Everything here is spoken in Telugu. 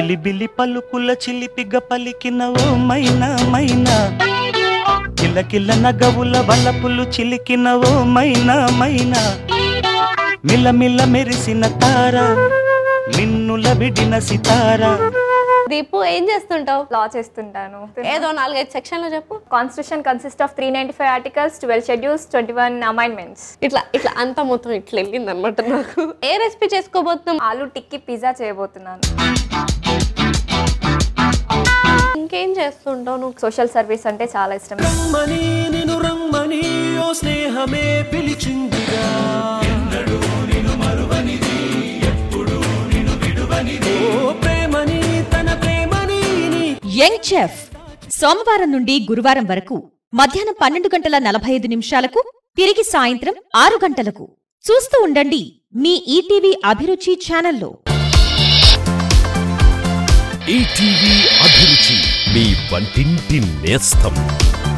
చిలిబిలి పలుకుల చిలిపిగ పలికిన ఓ మైనా మైనా కిలకిల నగవుల వలపులు చిలికిన ఓ మైనా మైనా మిలమిల మెరిసిన తార మిన్నుల విడిన సితారా దీపు ఏం చేస్తుంటావు లా చేస్తుంటాను ఏదో నాలుగైదు సెక్షన్లు చెప్పు constitution consist of three ninety five articles twelve schedules twenty one amendments ఇట్లా ఇట్లా అంతా మొత్తం ఇట్లా వెళ్ళింది అనమాట నాకు ఏ రెసిపీ చేసుకోబోతున్నాం ఆలు టిక్కి పిజ్జా చేయబోతున్నాను ఇంకేం చేస్తుంటావు నువ్వు సోషల్ సర్వీస్ అంటే చాలా ఇష్టం రమ్మని నిను రమ్మని ఓ స్నేహమే పిలిచిందిగా ఓ ప్రేమని తన ప్రేమని నీ యంగ్ చెఫ్ సోమవారం నుండి గురువారం వరకు మధ్యాహ్నం పన్నెండు గంటల నలభై ఐదు నిమిషాలకు తిరిగి సాయంత్రం ఆరు గంటలకు చూస్తూ ఉండండి మీ ఈటీవీ అభిరుచి ఛానల్లో ఈటీవీ అభిరుచి మీ వంటింటి నేస్తం